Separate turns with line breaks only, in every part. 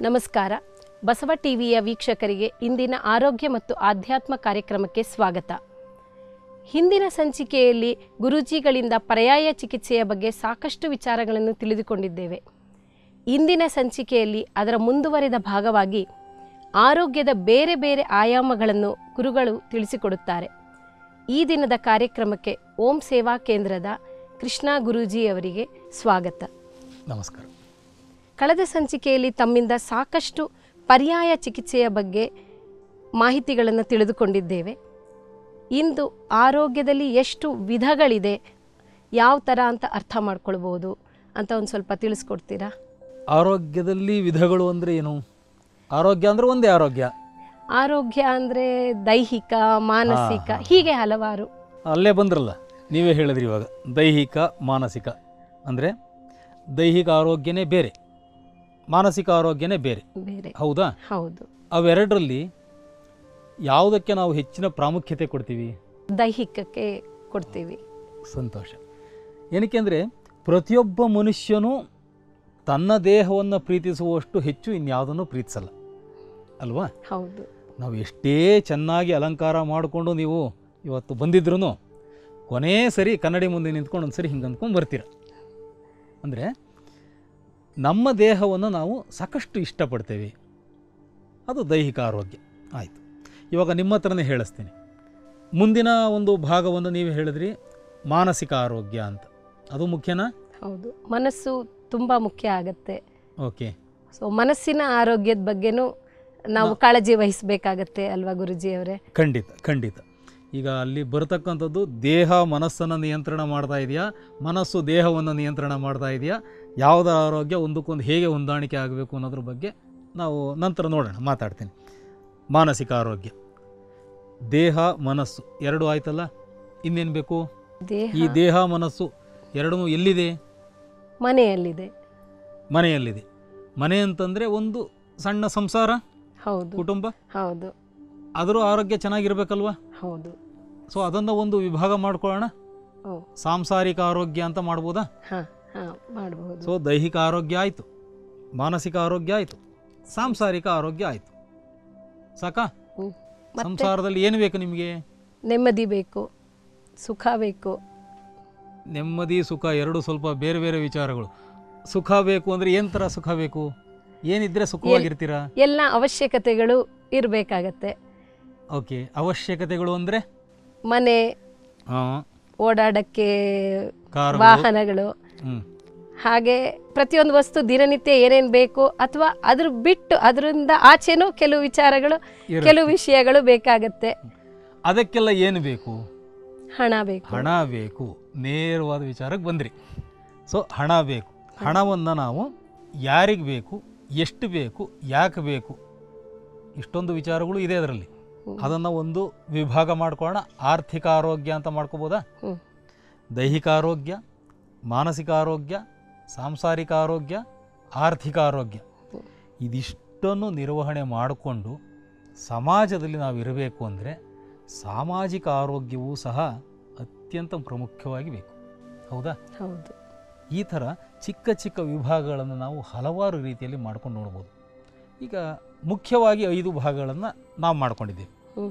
ನಮಸ್ಕಾರ ಬಸವ ಟಿವಿಯ ವೀಕ್ಷಕರಿಗೆ ಇಂದಿನ ಆರೋಗ್ಯ ಮತ್ತು ಆಧ್ಯಾತ್ಮ ಕಾರ್ಯಕ್ರಮಕ್ಕೆ ಸ್ವಾಗತ ಹಿಂದಿನ ಸಂಚಿಕೆಯಲ್ಲಿ ಗುರೂಜಿಗಳಿಂದ ಪರ್ಯಾಯ ಚಿಕಿತ್ಸೆಯ ಬಗ್ಗೆ ಸಾಕಷ್ಟು ವಿಚಾರಗಳನ್ನು ತಿಳಿದುಕೊಂಡಿದ್ದೇವೆ ಇಂದಿನ ಸಂಚಿಕೆಯಲ್ಲಿ ಅದರ ಮುಂದುವರಿದ ಭಾಗವಾಗಿ ಆರೋಗ್ಯದ ಬೇರೆ ಬೇರೆ ಆಯಾಮಗಳನ್ನು ಗುರುಗಳು ತಿಳಿಸಿಕೊಡುತ್ತಾರೆ ಈ ದಿನದ ಕಾರ್ಯಕ್ರಮಕ್ಕೆ ಓಂ ಸೇವಾ ಕೇಂದ್ರದ ಕೃಷ್ಣ ಗುರೂಜಿಯವರಿಗೆ ಸ್ವಾಗತ
ನಮಸ್ಕಾರ
ಕಳೆದ ಸಂಚಿಕೆಯಲ್ಲಿ ತಮ್ಮಿಂದ ಸಾಕಷ್ಟು ಪರ್ಯಾಯ ಚಿಕಿತ್ಸೆಯ ಬಗ್ಗೆ ಮಾಹಿತಿಗಳನ್ನು ತಿಳಿದುಕೊಂಡಿದ್ದೇವೆ ಇಂದು ಆರೋಗ್ಯದಲ್ಲಿ ಎಷ್ಟು ವಿಧಗಳಿದೆ ಯಾವ ಥರ ಅಂತ ಅರ್ಥ ಮಾಡ್ಕೊಳ್ಬೋದು ಅಂತ ಒಂದು ಸ್ವಲ್ಪ ತಿಳಿಸ್ಕೊಡ್ತೀರಾ
ಆರೋಗ್ಯದಲ್ಲಿ ವಿಧಗಳು ಅಂದರೆ ಏನು ಆರೋಗ್ಯ ಅಂದರೆ ಒಂದೇ ಆರೋಗ್ಯ
ಆರೋಗ್ಯ ಅಂದರೆ ದೈಹಿಕ ಮಾನಸಿಕ ಹೀಗೆ ಹಲವಾರು
ಅಲ್ಲೇ ಬಂದ್ರಲ್ಲ ನೀವೇ ಹೇಳಿದ್ರಿ ಇವಾಗ ದೈಹಿಕ ಮಾನಸಿಕ ಅಂದರೆ ದೈಹಿಕ ಆರೋಗ್ಯನೇ ಬೇರೆ ಮಾನಸಿಕ ಆರೋಗ್ಯನೇ ಬೇರೆ
ಬೇರೆ
ಹೌದಾ
ಹೌದು
ಅವೆರಡರಲ್ಲಿ ಯಾವುದಕ್ಕೆ ನಾವು ಹೆಚ್ಚಿನ ಪ್ರಾಮುಖ್ಯತೆ ಕೊಡ್ತೀವಿ
ದೈಹಿಕಕ್ಕೆ ಕೊಡ್ತೀವಿ
ಸಂತೋಷ ಏನಕ್ಕೆ ಅಂದರೆ ಪ್ರತಿಯೊಬ್ಬ ಮನುಷ್ಯನೂ ತನ್ನ ದೇಹವನ್ನು ಪ್ರೀತಿಸುವಷ್ಟು ಹೆಚ್ಚು ಇನ್ಯಾವುದನ್ನು ಪ್ರೀತಿಸಲ್ಲ ಅಲ್ವಾ
ಹೌದು
ನಾವು ಎಷ್ಟೇ ಚೆನ್ನಾಗಿ ಅಲಂಕಾರ ಮಾಡಿಕೊಂಡು ನೀವು ಇವತ್ತು ಬಂದಿದ್ರೂ ಕೊನೇ ಸರಿ ಕನ್ನಡಿ ಮುಂದೆ ನಿಂತ್ಕೊಂಡು ಒಂದು ಸರಿ ಹಿಂಗೆ ಅಂದ್ಕೊಂಡು ಬರ್ತೀರ ಅಂದರೆ ನಮ್ಮ ದೇಹವನ್ನು ನಾವು ಸಾಕಷ್ಟು ಇಷ್ಟಪಡ್ತೇವೆ ಅದು ದೈಹಿಕ ಆರೋಗ್ಯ ಆಯಿತು ಇವಾಗ ನಿಮ್ಮ ಹತ್ರನೇ ಹೇಳಿಸ್ತೀನಿ ಮುಂದಿನ ಒಂದು ಭಾಗವನ್ನು ನೀವು ಹೇಳಿದ್ರಿ ಮಾನಸಿಕ ಆರೋಗ್ಯ ಅಂತ ಅದು ಮುಖ್ಯನಾ
ಹೌದು ಮನಸ್ಸು ತುಂಬ ಮುಖ್ಯ ಆಗತ್ತೆ
ಓಕೆ
ಸೊ ಮನಸ್ಸಿನ ಆರೋಗ್ಯದ ಬಗ್ಗೆನೂ ನಾವು ಕಾಳಜಿ ವಹಿಸಬೇಕಾಗತ್ತೆ ಅಲ್ವಾ ಗುರುಜಿ ಅವರೇ
ಖಂಡಿತ ಖಂಡಿತ ಈಗ ಅಲ್ಲಿ ಬರತಕ್ಕಂಥದ್ದು ದೇಹ ಮನಸ್ಸನ್ನು ನಿಯಂತ್ರಣ ಮಾಡ್ತಾ ಇದೆಯಾ ಮನಸ್ಸು ದೇಹವನ್ನು ನಿಯಂತ್ರಣ ಮಾಡ್ತಾ ಇದೆಯಾ ಯಾವುದರ ಆರೋಗ್ಯ ಒಂದಕ್ಕೊಂದು ಹೇಗೆ ಹೊಂದಾಣಿಕೆ ಆಗಬೇಕು ಅನ್ನೋದ್ರ ಬಗ್ಗೆ ನಾವು ನಂತರ ನೋಡೋಣ ಮಾತಾಡ್ತೀನಿ ಮಾನಸಿಕ ಆರೋಗ್ಯ ದೇಹ ಮನಸ್ಸು ಎರಡು ಆಯ್ತಲ್ಲ ಇನ್ನೇನು ಬೇಕು
ದೇಹ
ಈ ದೇಹ ಮನಸ್ಸು ಎರಡೂ ಎಲ್ಲಿದೆ
ಮನೆಯಲ್ಲಿದೆ
ಮನೆಯಲ್ಲಿದೆ ಮನೆ ಅಂತಂದರೆ ಒಂದು ಸಣ್ಣ ಸಂಸಾರ
ಹೌದು
ಕುಟುಂಬ
ಹೌದು
ಅದರ ಆರೋಗ್ಯ ಚೆನ್ನಾಗಿರ್ಬೇಕಲ್ವಾ
ಹೌದು
ಸೊ ಅದನ್ನು ಒಂದು ವಿಭಾಗ ಮಾಡ್ಕೊಳ್ಳೋಣ
ಓ
ಸಾಂಸಾರಿಕ ಆರೋಗ್ಯ ಅಂತ ಮಾಡ್ಬೋದಾ
ಹಾಂ ಹಾಂ ಮಾಡಬಹುದು
ಸೊ ದೈಹಿಕ ಆರೋಗ್ಯ ಆಯಿತು ಮಾನಸಿಕ ಆರೋಗ್ಯ ಆಯಿತು ಸಾಂಸಾರಿಕ ಆರೋಗ್ಯ ಆಯಿತು ಸಾಕಾ
ಹ್ಞೂ ಮತ್ತೆ
ಸಂಸಾರದಲ್ಲಿ ಏನು ಬೇಕು ನಿಮಗೆ
ನೆಮ್ಮದಿ ಬೇಕು ಸುಖ ಬೇಕು
ನೆಮ್ಮದಿ ಸುಖ ಎರಡು ಸ್ವಲ್ಪ ಬೇರೆ ಬೇರೆ ವಿಚಾರಗಳು ಸುಖ ಬೇಕು ಅಂದರೆ ಏನು ಥರ ಸುಖ ಬೇಕು ಏನಿದ್ರೆ ಸುಖವಾಗಿರ್ತೀರಾ
ಎಲ್ಲ ಅವಶ್ಯಕತೆಗಳು ಇರಬೇಕಾಗತ್ತೆ
ಓಕೆ ಅವಶ್ಯಕತೆಗಳು ಅಂದರೆ
ಮನೆ
ಹಾಂ
ಓಡಾಡಕ್ಕೆ
ಕಾರು
ವಾಹನಗಳು
ಹ್ಞೂ
ಹಾಗೆ ಪ್ರತಿಯೊಂದು ವಸ್ತು ದಿನನಿತ್ಯ ಏನೇನು ಬೇಕು ಅಥವಾ ಅದ್ರ ಬಿಟ್ಟು ಅದರಿಂದ ಆಚೆನೂ ಕೆಲವು ವಿಚಾರಗಳು
ಇರುತ್ತೆ.
ಕೆಲವು ವಿಷಯಗಳು ಬೇಕಾಗತ್ತೆ
ಅದಕ್ಕೆಲ್ಲ ಏನು ಬೇಕು
ಹಣ ಬೇಕು
ಹಣ ಬೇಕು ನೇರವಾದ ವಿಚಾರಕ್ಕೆ ಬಂದ್ರಿ ಸೊ ಹಣ ಬೇಕು ಹಣವನ್ನು ನಾವು ಯಾರಿಗೆ ಬೇಕು ಎಷ್ಟು ಬೇಕು ಯಾಕೆ ಬೇಕು ಇಷ್ಟೊಂದು ವಿಚಾರಗಳು ಇದೆ ಅದರಲ್ಲಿ ಅದನ್ನು ಒಂದು ವಿಭಾಗ ಮಾಡ್ಕೊಳ್ಳೋಣ ಆರ್ಥಿಕ ಆರೋಗ್ಯ ಅಂತ ಮಾಡ್ಕೋಬೋದಾ
ಹ್ಮ್.
ದೈಹಿಕ ಆರೋಗ್ಯ ಮಾನಸಿಕ ಆರೋಗ್ಯ ಸಾಂಸಾರಿಕ ಆರೋಗ್ಯ ಆರ್ಥಿಕ ಆರೋಗ್ಯ ಇದಿಷ್ಟನ್ನು ನಿರ್ವಹಣೆ ಮಾಡಿಕೊಂಡು ಸಮಾಜದಲ್ಲಿ ನಾವು ಇರಬೇಕು ಅಂದರೆ ಸಾಮಾಜಿಕ ಆರೋಗ್ಯವೂ ಸಹ ಅತ್ಯಂತ ಪ್ರಮುಖವಾಗಿ ಬೇಕು ಹೌದಾ
ಹೌದು
ಈ ಥರ ಚಿಕ್ಕ ಚಿಕ್ಕ ವಿಭಾಗಗಳನ್ನು ನಾವು ಹಲವಾರು ರೀತಿಯಲ್ಲಿ ಮಾಡ್ಕೊಂಡು ನೋಡ್ಬೋದು ಈಗ ಮುಖ್ಯವಾಗಿ ಐದು ಭಾಗಗಳನ್ನು ನಾವು ಮಾಡ್ಕೊಂಡಿದ್ದೀವಿ
ಹ್ಮ್.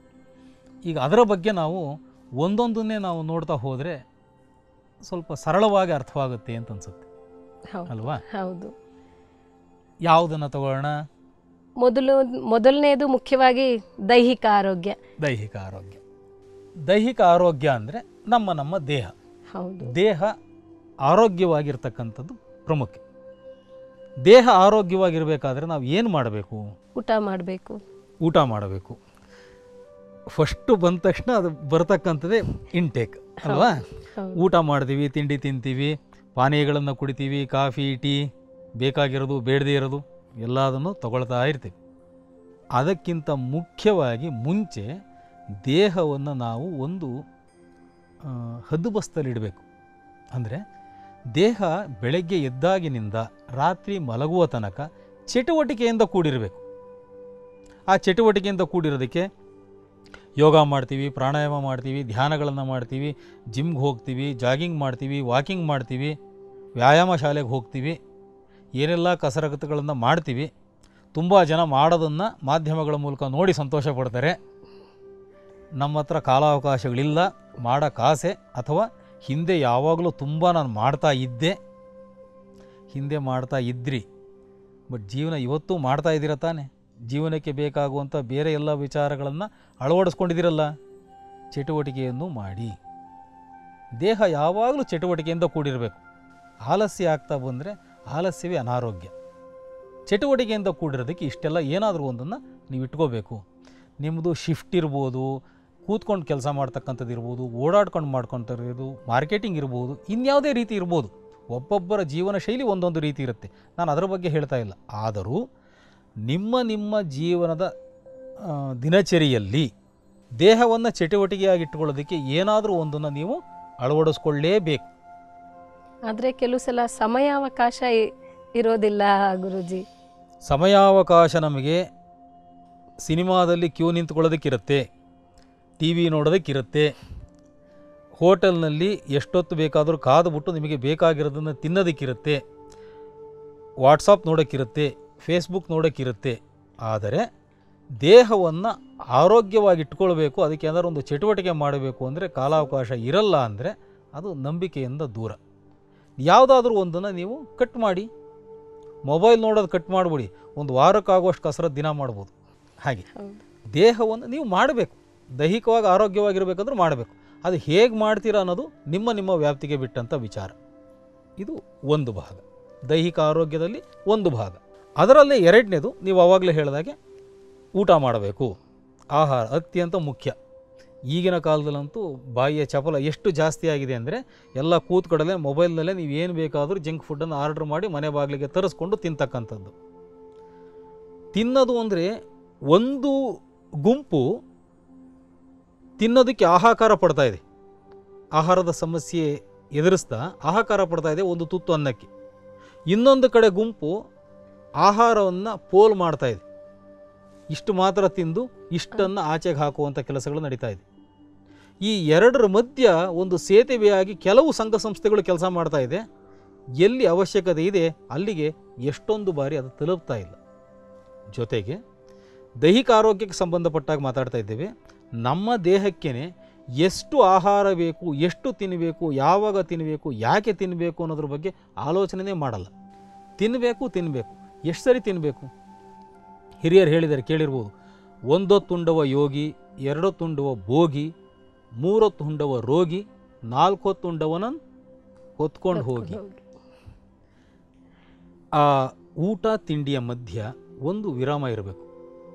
ಈಗ ಅದರ ಬಗ್ಗೆ ನಾವು ಒಂದೊಂದನ್ನೇ ನಾವು ನೋಡ್ತಾ ಹೋದರೆ ಸ್ವಲ್ಪ ಸರಳವಾಗಿ ಅರ್ಥವಾಗುತ್ತೆ ಅಂತ ಅನ್ಸುತ್ತೆ
ಹೌದು
ಅಲ್ವಾ
ಹೌದು
ಯಾವುದನ್ನು ತಗೊಳ್ಳೋಣ
ಮೊದಲು ಮೊದಲನೇದು ಮುಖ್ಯವಾಗಿ ದೈಹಿಕ ಆರೋಗ್ಯ
ದೈಹಿಕ ಆರೋಗ್ಯ ದೈಹಿಕ ಆರೋಗ್ಯ ಅಂದರೆ ನಮ್ಮ ನಮ್ಮ ದೇಹ
ಹೌದು
ದೇಹ ಆರೋಗ್ಯವಾಗಿರ್ತಕ್ಕಂಥದ್ದು ಪ್ರಮುಖ ದೇಹ ಆರೋಗ್ಯವಾಗಿರಬೇಕಾದ್ರೆ ನಾವು ಏನು ಮಾಡಬೇಕು
ಊಟ ಮಾಡಬೇಕು
ಊಟ ಮಾಡಬೇಕು ಫಸ್ಟು ಬಂದ ತಕ್ಷಣ ಅದು ಬರ್ತಕ್ಕಂಥದ್ದೇ ಇಂಟೇಕ್ ಅಲ್ವಾ
ಹೌದು
ಊಟ ಮಾಡ್ತೀವಿ ತಿಂಡಿ ತಿಂತೀವಿ ಪಾನೀಯಗಳನ್ನು ಕುಡಿತೀವಿ ಕಾಫಿ ಟೀ ಬೇಕಾಗಿರೋದು ಬೇಡದೇ ಇರೋದು ಎಲ್ಲದನ್ನು ತಗೊಳ್ತಾ ಇರ್ತೀವಿ ಅದಕ್ಕಿಂತ ಮುಖ್ಯವಾಗಿ ಮುಂಚೆ ದೇಹವನ್ನು ನಾವು ಒಂದು ಆ, ಹದ್ದುಬಸ್ತಲ್ಲಿಡಬೇಕು ಅಂದರೆ ದೇಹ ಬೆಳಗ್ಗೆ ಎದ್ದಾಗಿನಿಂದ ರಾತ್ರಿ ಮಲಗುವ ತನಕ ಚಟುವಟಿಕೆಯಿಂದ ಕೂಡಿರಬೇಕು ಆ ಚಟುವಟಿಕೆಯಿಂದ ಕೂಡಿರೋದಕ್ಕೆ ಯೋಗ ಮಾಡ್ತೀವಿ ಪ್ರಾಣಾಯಾಮ ಮಾಡ್ತೀವಿ ಧ್ಯಾನಗಳನ್ನು ಮಾಡ್ತೀವಿ ಜಿಮ್ಗೆ ಹೋಗ್ತೀವಿ ಜಾಗಿಂಗ್ ಮಾಡ್ತೀವಿ ವಾಕಿಂಗ್ ಮಾಡ್ತೀವಿ ವ್ಯಾಯಾಮ ಶಾಲೆಗೆ ಹೋಗ್ತೀವಿ ಏನೆಲ್ಲ ಕಸರತ್ತುಗಳನ್ನು ಮಾಡ್ತೀವಿ ತುಂಬ ಜನ ಮಾಡೋದನ್ನು ಮಾಧ್ಯಮಗಳ ಮೂಲಕ ನೋಡಿ ಸಂತೋಷ ಪಡ್ತಾರೆ ನಮ್ಮ ಹತ್ರ ಕಾಲಾವಕಾಶಗಳಿಲ್ಲ ಮಾಡೋಕ್ಕಾಸೆ ಅಥವಾ ಹಿಂದೆ ಯಾವಾಗಲೂ ತುಂಬ ನಾನು ಮಾಡ್ತಾ ಇದ್ದೆ ಹಿಂದೆ ಮಾಡ್ತಾ ಇದ್ರಿ ಬಟ್ ಜೀವನ ಇವತ್ತು ಮಾಡ್ತಾ ಇದ್ದೀರ ತಾನೆ ಜೀವನಕ್ಕೆ ಬೇಕಾಗುವಂಥ ಬೇರೆ ಎಲ್ಲ ವಿಚಾರಗಳನ್ನು ಅಳವಡಿಸ್ಕೊಂಡಿದ್ದೀರಲ್ಲ ಚಟುವಟಿಕೆಯನ್ನು ಮಾಡಿ ದೇಹ ಯಾವಾಗಲೂ ಚಟುವಟಿಕೆಯಿಂದ ಕೂಡಿರಬೇಕು ಆಲಸ್ಯ ಆಗ್ತಾ ಬಂದರೆ ಆಲಸ್ಯವೇ ಅನಾರೋಗ್ಯ ಚಟುವಟಿಕೆಯಿಂದ ಕೂಡಿರೋದಕ್ಕೆ ಇಷ್ಟೆಲ್ಲ ಏನಾದರೂ ಒಂದನ್ನು ನೀವು ಇಟ್ಕೋಬೇಕು ನಿಮ್ಮದು ಶಿಫ್ಟ್ ಇರ್ಬೋದು ಕೂತ್ಕೊಂಡು ಕೆಲಸ ಮಾಡ್ತಕ್ಕಂಥದ್ದು ಇರ್ಬೋದು ಓಡಾಡ್ಕೊಂಡು ಮಾಡ್ಕೊತಿರೋದು ಮಾರ್ಕೆಟಿಂಗ್ ಇರ್ಬೋದು ಇನ್ಯಾವುದೇ ರೀತಿ ಇರ್ಬೋದು ಒಬ್ಬೊಬ್ಬರ ಜೀವನ ಶೈಲಿ ಒಂದೊಂದು ರೀತಿ ಇರುತ್ತೆ ನಾನು ಅದರ ಬಗ್ಗೆ ಹೇಳ್ತಾ ಇಲ್ಲ ಆದರೂ ನಿಮ್ಮ ನಿಮ್ಮ ಜೀವನದ ಆ, ದಿನಚರಿಯಲ್ಲಿ ದೇಹವನ್ನು ಚಟುವಟಿಕೆಯಾಗಿ ಇಟ್ಕೊಳ್ಳೋದಕ್ಕೆ ಏನಾದರೂ ಒಂದನ್ನು ನೀವು ಅಳವಡಿಸ್ಕೊಳ್ಳೇಬೇಕು
ಆದರೆ ಕೆಲವು ಸಲ ಸಮಯಾವಕಾಶ ಇ- ಇರೋದಿಲ್ಲ ಗುರುಜಿ
ಸಮಯಾವಕಾಶ ನಮಗೆ ಸಿನಿಮಾದಲ್ಲಿ ಕ್ಯೂ ನಿಂತ್ಕೊಳ್ಳೋದಕ್ಕಿರುತ್ತೆ ಟಿ ವಿ ನೋಡೋದಕ್ಕಿರುತ್ತೆ ಹೋಟೆಲ್ನಲ್ಲಿ ಎಷ್ಟೊತ್ತು ಬೇಕಾದರೂ ಕಾದುಬಿಟ್ಟು ನಿಮಗೆ ಬೇಕಾಗಿರೋದನ್ನು ತಿನ್ನೋದಕ್ಕಿರುತ್ತೆ ವಾಟ್ಸಪ್ ನೋಡೋಕ್ಕಿರುತ್ತೆ ಫೇಸ್ಬುಕ್ ನೋಡೋಕ್ಕಿರುತ್ತೆ ಆದರೆ ದೇಹವನ್ನು ಆರೋಗ್ಯವಾಗಿ ಇಟ್ಕೊಳ್ಬೇಕು ಅದಕ್ಕೆ ಏನಾದ್ರು ಒಂದು ಚಟುವಟಿಕೆ ಮಾಡಬೇಕು ಅಂದರೆ ಕಾಲಾವಕಾಶ ಇರಲ್ಲ ಅಂದರೆ ಅದು ನಂಬಿಕೆಯಿಂದ ದೂರ ಯಾವುದಾದ್ರೂ ಒಂದನ್ನು ನೀವು ಕಟ್ ಮಾಡಿ ಮೊಬೈಲ್ ನೋಡೋದು ಕಟ್ ಮಾಡಿಬಿಡಿ ಒಂದು ವಾರಕ್ಕಾಗುವಷ್ಟು ಕಸರತ್ತು ದಿನ ಮಾಡ್ಬೋದು ಹಾಗೆ
ಹೌದು
ದೇಹವನ್ನು ನೀವು ಮಾಡಬೇಕು ದೈಹಿಕವಾಗಿ ಆರೋಗ್ಯವಾಗಿರಬೇಕಂದ್ರೆ ಮಾಡಬೇಕು ಅದು ಹೇಗೆ ಮಾಡ್ತೀರಾ ಅನ್ನೋದು ನಿಮ್ಮ ನಿಮ್ಮ ವ್ಯಾಪ್ತಿಗೆ ಬಿಟ್ಟಂಥ ವಿಚಾರ ಇದು ಒಂದು ಭಾಗ ದೈಹಿಕ ಆರೋಗ್ಯದಲ್ಲಿ ಒಂದು ಭಾಗ ಅದರಲ್ಲೇ ಎರಡನೇದು ನೀವು ಆವಾಗಲೇ ಹೇಳಿದಾಗೆ ಊಟ ಮಾಡಬೇಕು ಆಹಾರ ಅತ್ಯಂತ ಮುಖ್ಯ ಈಗಿನ ಕಾಲದಲ್ಲಂತೂ ಬಾಯಿಯ ಚಪಲ ಎಷ್ಟು ಜಾಸ್ತಿ ಆಗಿದೆ ಅಂದರೆ ಎಲ್ಲ ಕೂತ್ಕಡಲೆ ಮೊಬೈಲ್ನಲ್ಲೇ ನೀವು ಏನು ಬೇಕಾದರೂ ಜಂಕ್ ಫುಡ್ಡನ್ನು ಆರ್ಡ್ರ್ ಮಾಡಿ ಮನೆ ಬಾಗಿಲಿಗೆ ತರಿಸ್ಕೊಂಡು ತಿಂತಕ್ಕಂಥದ್ದು ತಿನ್ನೋದು ಅಂದರೆ ಒಂದು ಗುಂಪು ತಿನ್ನೋದಕ್ಕೆ ಆಹಾಕಾರ ಪಡ್ತಾ ಇದೆ ಆಹಾರದ ಸಮಸ್ಯೆ ಎದುರಿಸ್ತಾ ಆಹಾಕಾರ ಪಡ್ತಾ ಇದೆ ಒಂದು ತುತ್ತು ಅನ್ನಕ್ಕೆ ಇನ್ನೊಂದು ಕಡೆ ಗುಂಪು ಆಹಾರವನ್ನು ಪೋಲ್ ಮಾಡ್ತಾ ಇದೆ ಇಷ್ಟು ಮಾತ್ರ ತಿಂದು ಇಷ್ಟನ್ನು ಆಚೆಗೆ ಹಾಕುವಂಥ ಕೆಲಸಗಳು ನಡೀತಾ ಇದೆ ಈ ಎರಡರ ಮಧ್ಯ ಒಂದು ಸೇತುವೆಯಾಗಿ ಕೆಲವು ಸಂಘ ಸಂಸ್ಥೆಗಳು ಕೆಲಸ ಮಾಡ್ತಾ ಇದೆ ಎಲ್ಲಿ ಅವಶ್ಯಕತೆ ಇದೆ ಅಲ್ಲಿಗೆ ಎಷ್ಟೊಂದು ಬಾರಿ ಅದು ತಲುಪ್ತಾ ಇಲ್ಲ ಜೊತೆಗೆ ದೈಹಿಕ ಆರೋಗ್ಯಕ್ಕೆ ಸಂಬಂಧಪಟ್ಟಾಗ ಮಾತಾಡ್ತಾ ಇದ್ದೇವೆ ನಮ್ಮ ದೇಹಕ್ಕೇ ಎಷ್ಟು ಆಹಾರ ಬೇಕು ಎಷ್ಟು ತಿನ್ನಬೇಕು ಯಾವಾಗ ತಿನ್ನಬೇಕು ಯಾಕೆ ತಿನ್ನಬೇಕು ಅನ್ನೋದ್ರ ಬಗ್ಗೆ ಆಲೋಚನೆನೇ ಮಾಡಲ್ಲ ತಿನ್ನಬೇಕು ತಿನ್ನಬೇಕು ಎಷ್ಟು ಸರಿ ತಿನ್ನಬೇಕು ಹಿರಿಯರು ಹೇಳಿದ್ದಾರೆ ಕೇಳಿರ್ಬೋದು ಒಂದೊತ್ತುಂಡವ ಯೋಗಿ ಎರಡೊತ್ತುಂಡವ ಭೋಗಿ ಮೂರೊತ್ತುಂಡವ ರೋಗಿ ನಾಲ್ಕೊತ್ತುಂಡವನನ್ ಹೊತ್ಕೊಂಡು ಹೋಗಿ ಆ ಊಟ ತಿಂಡಿಯ ಮಧ್ಯ ಒಂದು ವಿರಾಮ ಇರಬೇಕು